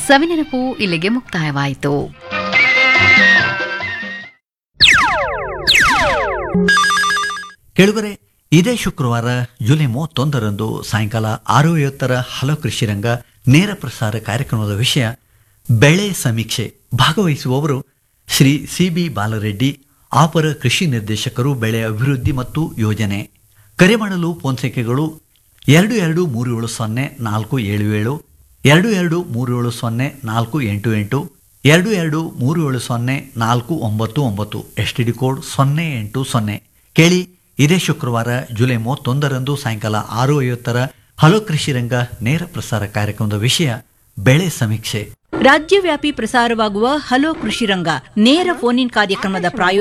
ಸವಿನೆನಪು ಇಲ್ಲಿಗೆ ಮುಕ್ತಾಯವಾಯಿತು ಕೆಳಗರೆ ಇದೇ ಶುಕ್ರವಾರ ಜುಲೈ ಮೂವತ್ತೊಂದರಂದು ಸಾಯಂಕಾಲ ಆರು ಐವತ್ತರ ಹಲೋ ಕೃಷಿರಂಗ ನೇರ ಪ್ರಸಾರ ಕಾರ್ಯಕ್ರಮದ ವಿಷಯ ಬೆಳೆ ಸಮೀಕ್ಷೆ ಭಾಗವಹಿಸುವವರು ಶ್ರೀ ಸಿ ಬಿ ಬಾಲರೆಡ್ಡಿ ಅಪರ ಕೃಷಿ ನಿರ್ದೇಶಕರು ಬೆಳೆ ಅಭಿವೃದ್ಧಿ ಮತ್ತು ಯೋಜನೆ ಕರೆ ಮಾಡಲು ಫೋನ್ ಸಂಖ್ಯೆಗಳು ಎರಡು ಎರಡು ಮೂರು ಏಳು ಸೊನ್ನೆ ನಾಲ್ಕು ಏಳು ಏಳು ಎರಡು ಎರಡು ಮೂರು ಏಳು ಸೊನ್ನೆ ನಾಲ್ಕು ಎಂಟು ಎಂಟು ಎರಡು ಎರಡು ಮೂರು ಏಳು ಸೊನ್ನೆ ನಾಲ್ಕು ಒಂಬತ್ತು ಒಂಬತ್ತು ಎಸ್ ಟಿ ಡಿ ಕೋಡ್ ಸೊನ್ನೆ ಎಂಟು ಸೊನ್ನೆ ಕೇಳಿ ಇದೇ ಶುಕ್ರವಾರ ಜುಲೈ ಮೂವತ್ತೊಂದರಂದು ಸಾಯಂಕಾಲ ಆರು ಐವತ್ತರ ಹಲೋ ಕೃಷಿ ರಂಗ ನೇರ ಪ್ರಸಾರ ಕಾರ್ಯಕ್ರಮದ ವಿಷಯ ಬೆಳೆ ಸಮೀಕ್ಷೆ ರಾಜ್ಯವ್ಯಾಪಿ ಪ್ರಸಾರವಾಗುವ ಹಲೋ ಕೃಷಿ ರಂಗ ನೇರ ಫೋನ್ ಇನ್ ಕಾರ್ಯಕ್ರಮದ ಪ್ರಾಯೋಜಕ